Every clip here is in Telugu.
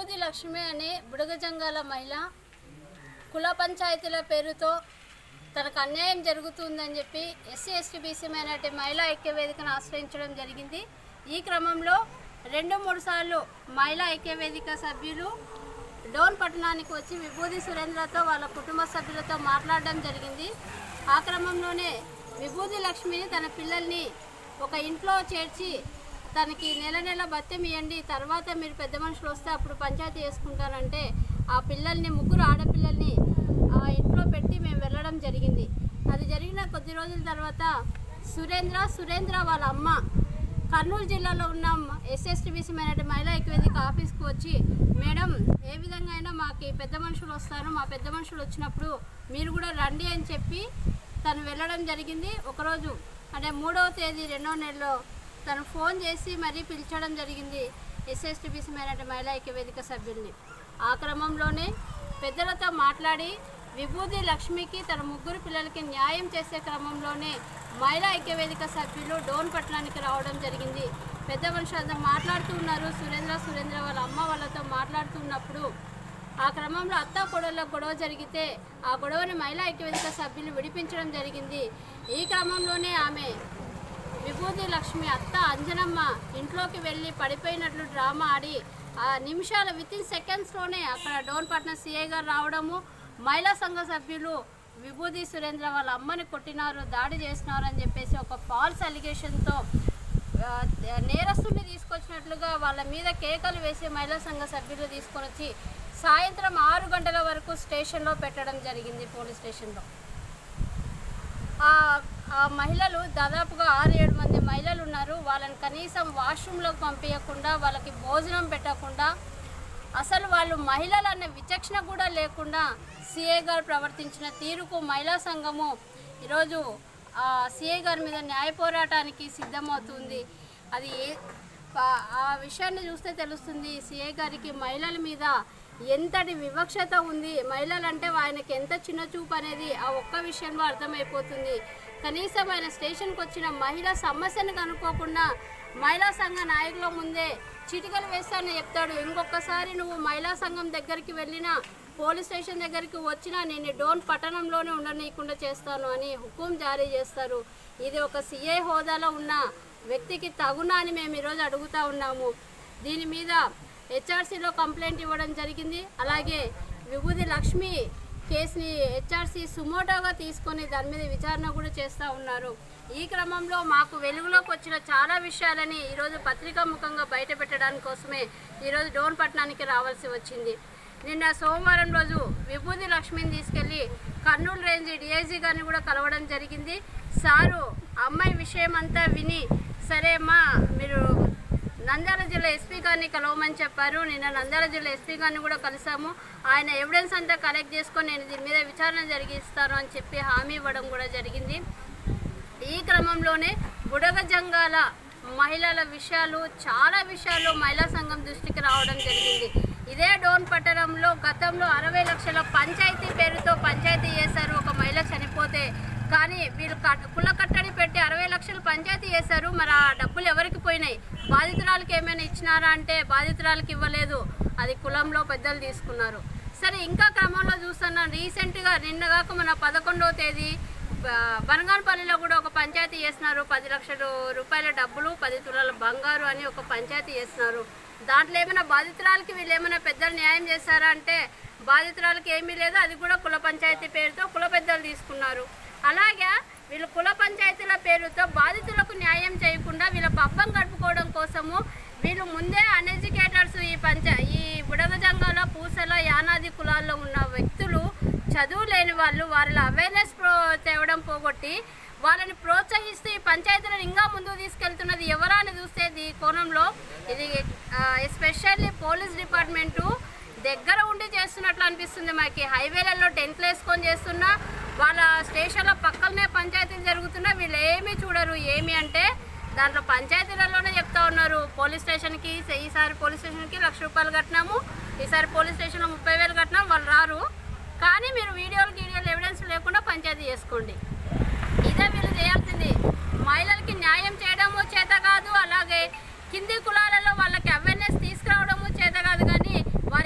విభూతి లక్ష్మి అనే బుడగజంగాల మహిళ కుల పంచాయతీల పేరుతో తనకు అన్యాయం జరుగుతుందని చెప్పి ఎస్సీ ఎస్టీ బీసీ మైనార్టీ మహిళా ఐక్య వేదికను ఆశ్రయించడం జరిగింది ఈ క్రమంలో రెండు మూడు సార్లు మహిళా ఐక్య వేదిక సభ్యులు డోన్ పట్టణానికి వచ్చి విభూతి సురేంద్రతో వాళ్ళ కుటుంబ సభ్యులతో మాట్లాడడం జరిగింది ఆ క్రమంలోనే విభూతి లక్ష్మిని తన పిల్లల్ని ఒక ఇంట్లో చేర్చి తనకి నెల నెల భత్యం ఇవ్వండి తర్వాత మీరు పెద్ద మనుషులు వస్తే అప్పుడు పంచాయతీ చేసుకుంటానంటే ఆ పిల్లల్ని ముగ్గురు ఆడపిల్లల్ని ఆ ఇంట్లో పెట్టి మేము వెళ్ళడం జరిగింది అది జరిగిన కొద్ది రోజుల తర్వాత సురేంద్ర సురేంద్ర వాళ్ళ అమ్మ కర్నూలు జిల్లాలో ఉన్న ఎస్ఎస్టీబీసీ మైనార్టీ మహిళా ఐక్యవేదిక ఆఫీస్కి వచ్చి మేడం ఏ విధంగా అయినా మాకు ఈ పెద్ద మనుషులు వస్తారు మా పెద్ద మనుషులు వచ్చినప్పుడు మీరు కూడా రండి అని చెప్పి తను వెళ్ళడం జరిగింది ఒకరోజు అంటే మూడవ తేదీ రెండవ నెలలో తను ఫోన్ చేసి మరీ పిలిచడం జరిగింది ఎస్ఎస్టీబీసీ మైనార్టీ మహిళా ఐక్యవేదిక సభ్యుల్ని ఆ క్రమంలోనే పెద్దలతో మాట్లాడి విభూతి లక్ష్మికి తన ముగ్గురు పిల్లలకి న్యాయం చేసే క్రమంలోనే మహిళా ఐక్యవేదిక సభ్యులు డోన్ పట్టణానికి రావడం జరిగింది పెద్ద మనుషులంతా మాట్లాడుతూ ఉన్నారు సురేంద్ర సురేంద్ర వాళ్ళ అమ్మ వాళ్ళతో మాట్లాడుతున్నప్పుడు ఆ క్రమంలో అత్త కొడవలో గొడవ జరిగితే ఆ గొడవని మహిళా ఐక్యవేదిక సభ్యులు విడిపించడం జరిగింది ఈ క్రమంలోనే ఆమె విభూతి లక్ష్మి అత్త అంజనమ్మ ఇంట్లోకి వెళ్ళి పడిపోయినట్లు డ్రామా ఆడి ఆ నిమిషాల విత్ ఇన్ సెకండ్స్లోనే అక్కడ డోన్ పట్నం సిఐ గారు రావడము మహిళా సంఘ సభ్యులు విభూతి సురేంద్ర వాళ్ళ అమ్మని కొట్టినారు దాడి చేసినారు అని చెప్పేసి ఒక ఫాల్స్ అలిగేషన్తో నేరస్తుల్ని తీసుకొచ్చినట్లుగా వాళ్ళ మీద కేకలు వేసి మహిళా సంఘ సభ్యులు తీసుకొని వచ్చి సాయంత్రం ఆరు గంటల వరకు స్టేషన్లో పెట్టడం జరిగింది పోలీస్ స్టేషన్లో ఆ ఆ మహిళలు దాదాపుగా ఆరు ఏడు మంది మహిళలు ఉన్నారు వాళ్ళని కనీసం వాష్రూమ్లోకి పంపించకుండా వాళ్ళకి భోజనం పెట్టకుండా అసలు వాళ్ళు మహిళలు అనే విచక్షణ కూడా లేకుండా సిఐ గారు ప్రవర్తించిన తీరుకు మహిళా సంఘము ఈరోజు ఆ సిఐ గారి మీద న్యాయ పోరాటానికి సిద్ధమవుతుంది అది ఏ- ఆ- ఆ విషయాన్ని చూస్తే తెలుస్తుంది సిఐ గారికి మహిళల మీద ఎంతటి వివక్షత ఉంది మహిళలు అంటే ఆయనకి ఎంత చిన్న చూపు అనేది ఆ ఒక్క విషయంలో అర్థమైపోతుంది కనీసం ఆయన స్టేషన్కి వచ్చిన మహిళ సమస్యను కనుక్కోకుండా మహిళా సంఘ నాయకుల ముందే చిటికలు వేస్తానని చెప్తాడు ఇంకొకసారి నువ్వు మహిళా సంఘం దగ్గరికి వెళ్ళినా పోలీస్ స్టేషన్ దగ్గరికి వచ్చినా నేను డోన్ పట్టణంలోనే ఉండనీయకుండా చేస్తాను అని హుకుం జారీ చేస్తారు ఇది ఒక సిఐ హోదాలో ఉన్న వ్యక్తికి తగునా అని మేము ఈరోజు అడుగుతా ఉన్నాము దీని మీద హెచ్ఆర్సీలో కంప్లైంట్ ఇవ్వడం జరిగింది అలాగే విభూతి లక్ష్మి కేసుని హెచ్ఆర్సీ సుమోటోగా తీసుకొని దాని మీద విచారణ కూడా చేస్తూ ఉన్నారు ఈ క్రమంలో మాకు వెలుగులోకి వచ్చిన చాలా విషయాలని ఈరోజు పత్రికా ముఖంగా బయట పెట్టడానికి కోసమే ఈరోజు డోన్ పట్టణానికి రావాల్సి వచ్చింది నిన్న సోమవారం రోజు విభూతి లక్ష్మిని తీసుకెళ్లి కర్నూలు రేంజ్ డిఐజీ గారిని కూడా కలవడం జరిగింది సారు అమ్మాయి విషయం అంతా విని సరే అమ్మా మీరు నంద్యాల జిల్లా ఎస్పీ గారిని కలవమని చెప్పారు నిన్న నంద్యాల జిల్లా ఎస్పీ గారిని కూడా కలిసాము ఆయన ఎవిడెన్స్ అంతా కలెక్ట్ చేసుకొని నేను దీని మీద విచారణ జరిగిస్తాను అని చెప్పి హామీ ఇవ్వడం కూడా జరిగింది ఈ క్రమంలోనే బుడగ జంగాల మహిళల విషయాలు చాలా విషయాలు మహిళా సంఘం దృష్టికి రావడం జరిగింది ఇదే డోన్ పట్టణంలో గతంలో అరవై లక్షల పంచాయతీ పేరుతో పంచాయతీ చేశారు ఒక మహిళ చనిపోతే కానీ వీళ్ళు కట్- కుల కట్టడి పెట్టి అరవై లక్షలు పంచాయతీ చేశారు మరి ఆ డబ్బులు ఎవరికి పోయినాయి బాధితురాలకి ఏమైనా ఇచ్చినారా అంటే బాధితురాలకి ఇవ్వలేదు అది కులంలో పెద్దలు తీసుకున్నారు సరే ఇంకా క్రమంలో చూస్తున్నాం రీసెంట్గా నిన్నగాక మన పదకొండవ తేదీ బ- బనగానపల్లిలో కూడా ఒక పంచాయతీ చేస్తున్నారు పది లక్షల రూపాయల డబ్బులు పది తులాల బంగారు అని ఒక పంచాయతీ చేస్తున్నారు దాంట్లో ఏమైనా బాధితురాలకి వీళ్ళు ఏమైనా పెద్దలు న్యాయం చేశారా అంటే బాధితురాలకి ఏమీ లేదు అది కూడా కుల పంచాయతీ పేరుతో కుల పెద్దలు తీసుకున్నారు అలాగే వీళ్ళు కుల పంచాయతీల పేరుతో బాధితులకు న్యాయం చేయకుండా వీళ్ళ పబ్బం గడుపుకోవడం కోసము వీళ్ళు ముందే అన్ఎడ్యుకేటర్స్ ఈ పంచ ఈ బుడగజంగాల పూసల యానాది కులాల్లో ఉన్న వ్యక్తులు చదువు లేని వాళ్ళు వాళ్ళ అవేర్నెస్ ప్రో తేవడం పోగొట్టి వాళ్ళని ప్రోత్సహిస్తూ ఈ పంచాయతీలను ఇంకా ముందుకు తీసుకెళ్తున్నది ఎవరా అని చూస్తే ఈ కోణంలో ఇది ఎస్పెషల్లీ పోలీస్ డిపార్ట్మెంటు దగ్గర ఉండి చేస్తున్నట్లు అనిపిస్తుంది మాకు హైవేలలో టెంట్లు వేసుకొని చేస్తున్నా వాళ్ళ స్టేషన్ల పక్కనే పంచాయతీలు జరుగుతున్నా వీళ్ళు ఏమీ చూడరు ఏమి అంటే దాంట్లో పంచాయతీలలోనే చెప్తా ఉన్నారు పోలీస్ స్టేషన్కి ఈసారి పోలీస్ స్టేషన్కి లక్ష రూపాయలు కట్టినాము ఈసారి పోలీస్ స్టేషన్లో ముప్పై వేలు కట్టినాం వాళ్ళు రారు కానీ మీరు వీడియోలు గీడియోలు ఎవిడెన్స్ లేకుండా పంచాయతీ చేసుకోండి ఇదే వీళ్ళు చేయాల్సింది మహిళలకి న్యాయం చేయడము చేత కాదు అలాగే కింది కులాలలో వాళ్ళకి అవేర్నెస్ తీసుకురావడము చేత కాదు కానీ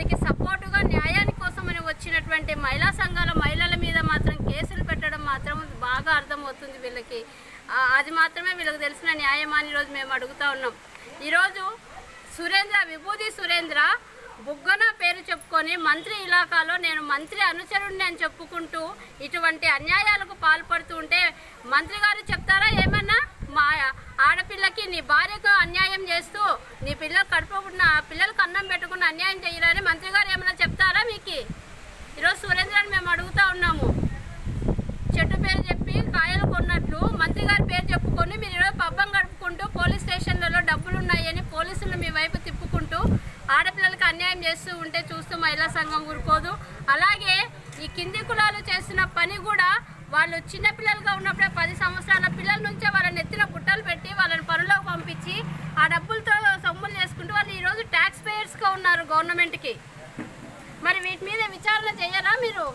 చేసిన న్యాయమా అని ఈరోజు మేము అడుగుతా ఉన్నాం ఈరోజు సురేంద్ర విభూతి సురేంద్ర బుగ్గన పేరు చెప్పుకొని మంత్రి ఇలాకాలో నేను మంత్రి అనుచరుణ్ణి అని చెప్పుకుంటూ ఇటువంటి అన్యాయాలకు పాల్పడుతూ ఉంటే మంత్రి గారు చెప్తారా ఏమన్నా మా ఆడపిల్లకి నీ భార్యకు అన్యాయం చేస్తూ నీ పిల్లలు కడుపుకున్న పిల్లలకు అన్నం పెట్టకుండా అన్యాయం చేయరని మంత్రి గారు ఏమన్నా చెప్తారా మీకు ఈరోజు సురేంద్రని మేము అడుగుతా ఉన్నాము చెట్టు పేరు చెప్పి కాయలు కొన్నట్లు మంత్రి గారి పేరు చెప్పుకొని మీరు ఈరోజు పబ్బం గడుపుకుంటూ పోలీస్ స్టేషన్లలో డబ్బులు ఉన్నాయని పోలీసులు మీ వైపు తిప్పుకుంటూ ఆడపిల్లలకు అన్యాయం చేస్తూ ఉంటే చూస్తూ మహిళా సంఘం ఊరుకోదు అలాగే ఈ కింది కులాలు చేస్తున్న పని కూడా వాళ్ళు చిన్న పిల్లలుగా ఉన్నప్పుడే పది సంవత్సరాల పిల్లల నుంచే వాళ్ళని ఎత్తిన బుట్టలు పెట్టి వాళ్ళని పనులకు పంపించి ఆ డబ్బులతో సొమ్ములు చేసుకుంటూ వాళ్ళు ఈరోజు ట్యాక్స్ పేయర్స్గా ఉన్నారు గవర్నమెంట్కి మరి వీటి మీద విచారణ చేయరా మీరు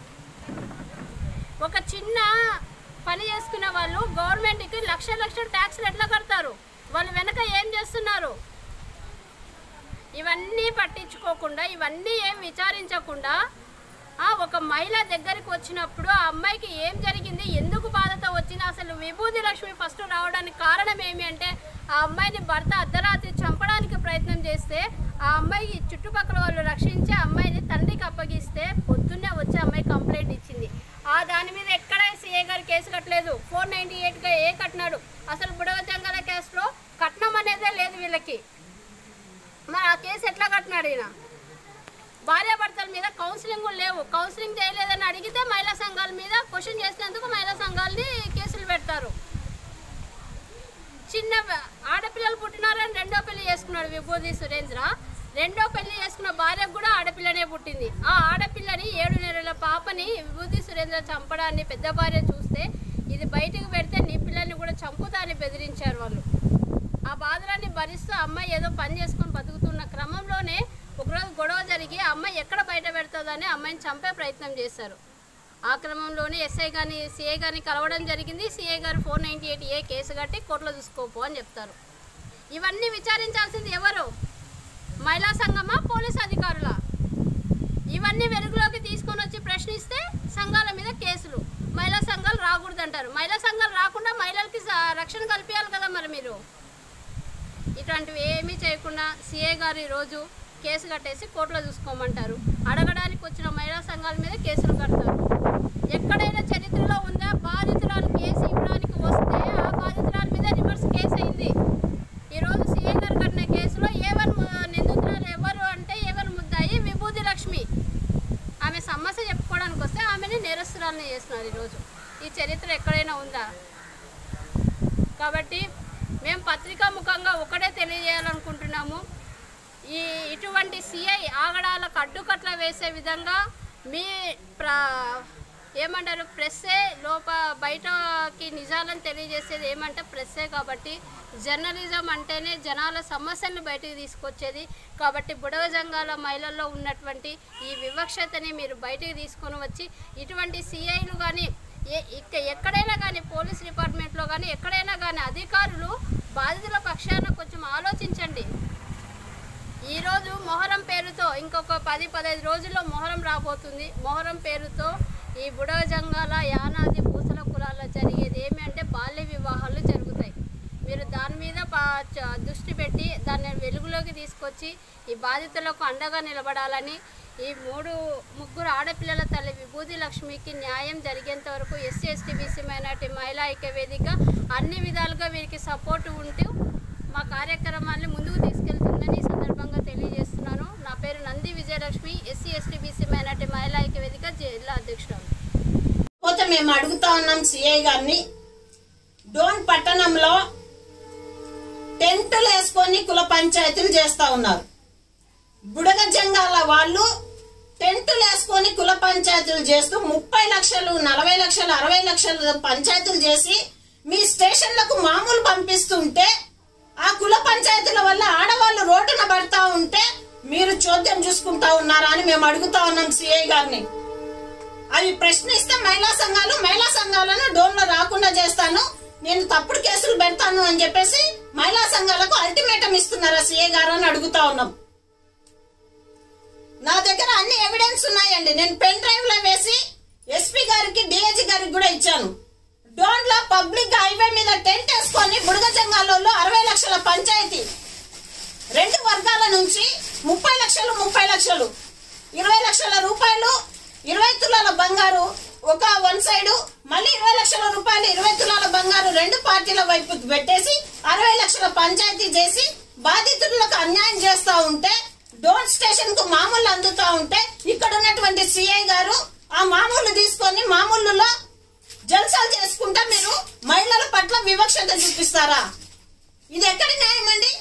ఒక చిన్న పని చేసుకునే వాళ్ళు గవర్నమెంట్కి లక్ష లక్షల ట్యాక్స్లు ఎట్లా కడతారు వాళ్ళు వెనక ఏం చేస్తున్నారు ఇవన్నీ పట్టించుకోకుండా ఇవన్నీ ఏం విచారించకుండా ఆ, ఒక మహిళ దగ్గరికి వచ్చినప్పుడు ఆ అమ్మాయికి ఏం జరిగింది ఎందుకు బాధతో వచ్చింది అసలు విభూతి లక్ష్మి ఫస్ట్ రావడానికి కారణం ఏమి అంటే ఆ అమ్మాయిని భర్త అర్ధరాత్రి చంపడానికి ప్రయత్నం చేస్తే ఆ అమ్మాయి చుట్టుపక్కల వాళ్ళు రక్షించి ఆ అమ్మాయిని తండ్రికి అప్పగిస్తే పొద్దున్నే వచ్చి ఆ అమ్మాయి కంప్లైంట్ ఇచ్చింది ఆ దాని మీద ఎక్కడ సీఏ గారు కేసు కట్టలేదు ఫోర్ నైంటీ ఎయిట్గా ఏ కట్టినాడు అసలు బుడగ జంగల కేసులో కట్నం అనేదే లేదు వీళ్ళకి మరి ఆ కేసు ఎట్లా కట్టినాడు ఈయన భార్యాభర్తల మీద కౌన్సిలింగ్ కూడా లేవు కౌన్సిలింగ్ చేయలేదని అడిగితే మహిళా సంఘాల మీద క్వశ్చన్ చేసినందుకు మహిళా సంఘాలని కేసులు పెడతారు చిన్న వ- ఆడపిల్లలు పుట్టినారని రెండో పెళ్లి చేసుకున్నాడు విభూతి సురేంద్ర రెండో పెళ్లి చేసుకున్న భార్యకు కూడా ఆడపిల్లనే పుట్టింది ఆ ఆడపిల్లని ఏడు నెలల పాపని విభూతి సురేంద్ర చంపడాన్ని పెద్ద భార్య చూస్తే ఇది బయటకు పెడితే నీ పిల్లల్ని కూడా చంపుతా అని బెదిరించారు వాళ్ళు ఆ బాధలన్నీ భరిస్తూ అమ్మాయి ఏదో పని చేసుకొని బతుకుతున్న క్రమంలోనే ఒకరోజు గొడవ జరిగి ఆ అమ్మాయి ఎక్కడ బయట పెడుతుందని అమ్మాయిని చంపే ప్రయత్నం చేశారు ఆ క్రమంలోనే ఎస్ఐ గాని సిఐ గారిని కలవడం జరిగింది సిఐ గారు four ninety eight A case కట్టి కోర్టులో చూసుకోపో అని చెప్తారు ఇవన్నీ విచారించాల్సింది ఎవరు మహిళా సంఘమా పోలీస్ అధికారులా ఇవన్నీ వెలుగులోకి తీసుకొని వచ్చి ప్రశ్నిస్తే సంఘాల మీద కేసులు మహిళా సంఘాలు రాకూడదు అంటారు మహిళా సంఘాలు రాకుండా మహిళలకి స- రక్షణ కల్పించాలి కదా మరి మీరు ఇటువంటివి ఏమీ చేయకుండా సిఏ గారు ఈరోజు కేసు కట్టేసి కోర్టులో చూసుకోమంటారు అడగడానికి వచ్చిన మహిళా సంఘాల మీద కేసులు కడతారు ఎక్కడైనా చరిత్రలో ఉందా బాధితురాలు కేసు ఇవ్వడానికి వస్తే ఆ బాధితురాల మీద రివర్స్ కేసు అయింది ఈరోజు సీఏ గారు కట్టిన కేసులో ఏవన్ నిందితురాలు ఎవరు అంటే ఎవరు ముద్దాయి విభూతి లక్ష్మి ఆమె సమస్య చెప్పుకోవడానికి వస్తే ఆమెని నేరస్తురాలని చేస్తున్నారు ఈరోజు ఈ చరిత్ర ఎక్కడైనా ఉందా కాబట్టి మేము పత్రికా ముఖంగా ఒకటే తెలియజేయాలనుకుంటున్నాము ఈ ఇటువంటి సిఐ ఆగడాలకు అడ్డుకట్ల వేసే విధంగా మీ ప్ర ఏమంటారు ప్రెస్సే లోప బయటకి నిజాలను తెలియజేసేది ఏమంటే ప్రెస్సే కాబట్టి జర్నలిజం అంటేనే జనాల సమస్యలను బయటకు తీసుకొచ్చేది కాబట్టి బుడవ జంగాల మహిళల్లో ఉన్నటువంటి ఈ వివక్షతని మీరు బయటకు తీసుకొని వచ్చి ఇటువంటి సిఐలు కానీ ఏ ఇక్క ఎక్కడైనా కానీ పోలీస్ డిపార్ట్మెంట్లో కానీ ఎక్కడైనా కానీ అధికారులు బాధితుల పక్షాన కొంచెం ఆలోచించండి ఈరోజు మొహరం పేరుతో ఇంకొక పది పదహైదు రోజుల్లో మొహరం రాబోతుంది మొహరం పేరుతో ఈ బుడవ జంగాల యానాది పూసల కులాల్లో జరిగేది ఏమి అంటే బాల్య వివాహాలు జరుగుతాయి మీరు దాని మీద పా- చ- దృష్టి పెట్టి దాన్ని వెలుగులోకి తీసుకొచ్చి ఈ బాధితులకు అండగా నిలబడాలని ఈ మూడు ముగ్గురు ఆడపిల్లల తల్లి విభూతి లక్ష్మికి న్యాయం జరిగేంత వరకు ఎస్సీ ఎస్టీ బీసీ మైనార్టీ మహిళా ఐక్య వేదిక అన్ని విధాలుగా వీరికి సపోర్ట్ ఉంటూ మా కార్యక్రమాన్ని ముందుకు తీసుకెళ్తుందని ఈ సందర్భంగా తెలియజేస్తున్నాను నా పేరు Nandi Vijayalakshmi SC ST BC minority మహిళా ఐక్య వేదిక జిల్లా అధ్యక్షురాలు పోతే మేము అడుగుతా ఉన్నాం సిఐ గారిని డోన్ పట్టణంలో టెంటులు వేసుకొని కుల పంచాయతీలు చేస్తా ఉన్నారు బుడగ జంగాల వాళ్ళు టెంటులు వేసుకొని కుల పంచాయతీలు చేస్తూ ముప్పై లక్షలు నలభై లక్షలు అరవై లక్షలు పంచాయతీలు చేసి మీ స్టేషన్లకు మామూలు పంపిస్తుంటే ఆ కుల పంచాయతీల వల్ల ఆడవాళ్ళు రోడ్డున పడతా ఉంటే మీరు చోద్యం చూసుకుంటా ఉన్నారా అని మేము అడుగుతా ఉన్నాం సిఐ గారిని అవి ప్రశ్నిస్తే మహిళా సంఘాలు మహిళా సంఘాలను డోన్లో రాకుండా చేస్తాను నేను తప్పుడు కేసులు పెడతాను అని చెప్పేసి మహిళా సంఘాలకు అల్టిమేటం ఇస్తున్నారా సీఏ గారు అని అడుగుతా ఉన్నాం నా దగ్గర అన్ని ఎవిడెన్స్ ఉన్నాయండి నేను పెన్ డ్రైవ్ లో వేసి ఎస్పీ గారికి డిఐజీ గారికి కూడా ఇచ్చాను డోన్లో పబ్లిక్ హైవే మీద టెంట్ వేసుకొని బుడగ జంగాలలో అరవై లక్షల పంచాయతీ రెండు వర్గాల నుంచి ముప్పై లక్షలు ముప్పై లక్షలు ఇరవై లక్షల రూపాయలు ఇరవై తులాల బంగారు ఒక వన్ సైడ్ మళ్ళీ ఇరవై లక్షల రూపాయలు ఇరవై తులాల బంగారు రెండు పార్టీల వైపు పెట్టేసి అరవై లక్షల పంచాయతీ చేసి బాధితులకు అన్యాయం చేస్తా ఉంటే డోన్ స్టేషన్ కు మామూలు అందుతా ఉంటే ఇక్కడ ఉన్నటువంటి సిఐ గారు ఆ మామూలు తీసుకొని మామూలులో జల్సాలు చేసుకుంటా మీరు మహిళల పట్ల వివక్షత చూపిస్తారా ఇది ఎక్కడి న్యాయం అండి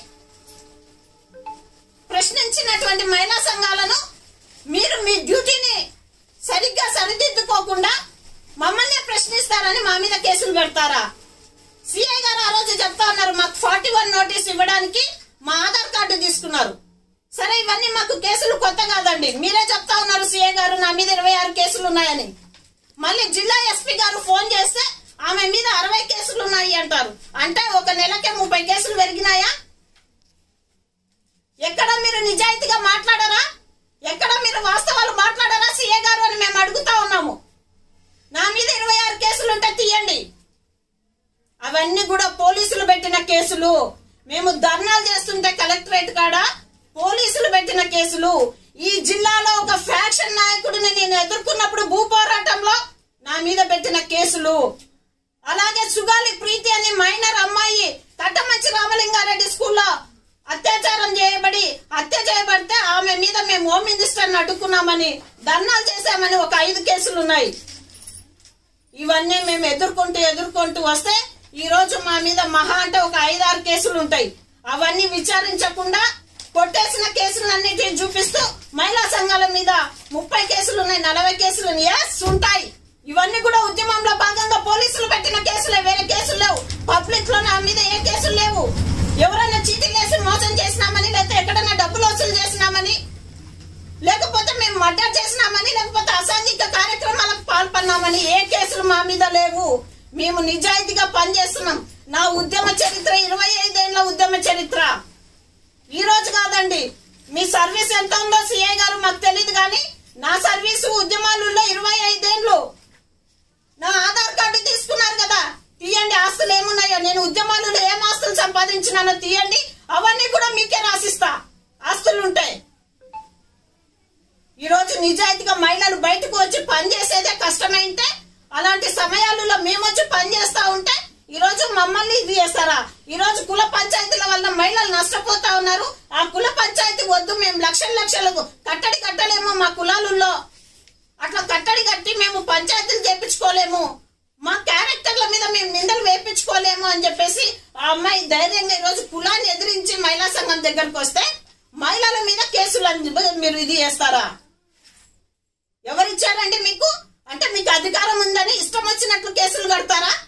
ప్రశ్నించినటువంటి మహిళా సంఘాలను మీరు మీ డ్యూటీని సరిగ్గా సరిదిద్దుకోకుండా మమ్మల్ని ప్రశ్నిస్తారని మా మీద కేసులు పెడతారా సిఐ గారు ఆ రోజు చెప్తా ఉన్నారు మాకు ఫార్టీ వన్ నోటీస్ ఇవ్వడానికి మా ఆధార్ కార్డు తీసుకున్నారు సరే ఇవన్నీ మాకు కేసులు కొత్త కాదండి మీరే చెప్తా ఉన్నారు సిఐ గారు నా మీద ఇరవై ఆరు కేసులు ఉన్నాయని మళ్ళీ జిల్లా ఎస్పీ గారు ఫోన్ చేస్తే ఆమె మీద అరవై కేసులు ఉన్నాయి అంటారు అంటే ఒక నెలకే ముప్పై కేసులు పెరిగినాయా ఎక్కడ మీరు నిజాయితీగా మాట్లాడారా ఎక్కడ మీరు వాస్తవాలు మాట్లాడారా సీఏ గారు అని మేము అడుగుతా ఉన్నాము నా మీద ఇరవై ఆరు కేసులు ఉంటే తీయండి అవన్నీ కూడా పోలీసులు పెట్టిన కేసులు మేము ధర్నాలు చేస్తుంటే కలెక్టరేట్ కాడ పోలీసులు పెట్టిన కేసులు ఈ జిల్లాలో ఒక ఫ్యాక్షన్ నాయకుడిని నేను ఎదుర్కొన్నప్పుడు భూ పోరాటంలో నా మీద పెట్టిన కేసులు అలాగే సుగాలి ప్రీతి అని మైనర్ అమ్మాయి తట్టమంచి రామలింగారెడ్డి స్కూల్లో అత్యాచారం చేయబడి హత్య చేయబడితే ఆమె మీద మేము హోమ్ మినిస్టర్ని అడ్డుకున్నామని ధర్నాలు చేశామని ఒక ఐదు కేసులు ఉన్నాయి ఇవన్నీ మేము ఎదుర్కొంటూ ఎదుర్కొంటూ వస్తే ఈ రోజు మా మీద మహా అంటే ఒక ఐదారు కేసులు ఉంటాయి అవన్నీ విచారించకుండా కొట్టేసిన కేసులన్నిటిని చూపిస్తూ మహిళా సంఘాల మీద ముప్పై కేసులు ఉన్నాయి నలభై కేసులు ఎస్ ఉంటాయి ఇవన్నీ కూడా ఉద్యమంలో భాగంగా పోలీసులు పెట్టిన కేసులే వేరే కేసులు లేవు పబ్లిక్ లో నా మీద ఏ కేసులు లేవు ఎవరైనా చీటీలు వేసి మోసం చేసినామని లేకపోతే ఎక్కడైనా డబ్బులు వసూలు చేసినామని లేకపోతే మేము మర్డర్ చేసినామని లేకపోతే అసాంఘిక కార్యక్రమాలకు పాల్పన్నామని ఏ కేసులు మా మీద లేవు మేము నిజాయితీగా పనిచేస్తున్నాం నా ఉద్యమ చరిత్ర ఇరవై ఐదేళ్ల ఉద్యమ చరిత్ర ఈ రోజు కాదండి మీ సర్వీస్ ఎంత ఉందో సిఐ గారు మాకు తెలియదు కానీ నా సర్వీసు ఉద్యమాలలో ఇరవై ఐదేళ్లు నా ఆధార్ కార్డు తీసుకున్నారు కదా తీయండి ఆస్తులు ఏమున్నాయో నేను ఉద్యమాలలో ఏం ఆస్తులు సంపాదించినానో తీయండి అవన్నీ కూడా మీకే రాసిస్తా ఆస్తులు ఉంటాయి ఈ రోజు నిజాయితీగా మహిళలు బయటకు వచ్చి పనిచేసేదే కష్టమైతే అలాంటి సమయాలలో మేము వచ్చి పని చేస్తా ఉంటే ఈ రోజు మమ్మల్ని ఇది చేస్తారా ఈ రోజు కుల పంచాయతీల వల్ల మహిళలు నష్టపోతా ఉన్నారు ఆ కుల పంచాయతీ వద్దు మేము లక్షల లక్షలకు కట్టడి కట్టలేము మా కులాలలో అట్లా కట్టడి కట్టి మేము పంచాయతీలు చేపించుకోలేము మా క్యారెక్టర్ల మీద మేము నిందలు వేపించుకోలేము అని చెప్పేసి ఆ అమ్మాయి ధైర్యంగా ఈ రోజు కులాన్ని ఎదిరించి మహిళా సంఘం దగ్గరకు వస్తే మహిళల మీద కేసులు అని మీరు ఇది చేస్తారా ఎవరిచ్చారండి మీకు అంటే మీకు అధికారం ఉందని ఇష్టం వచ్చినట్లు కేసులు కడతారా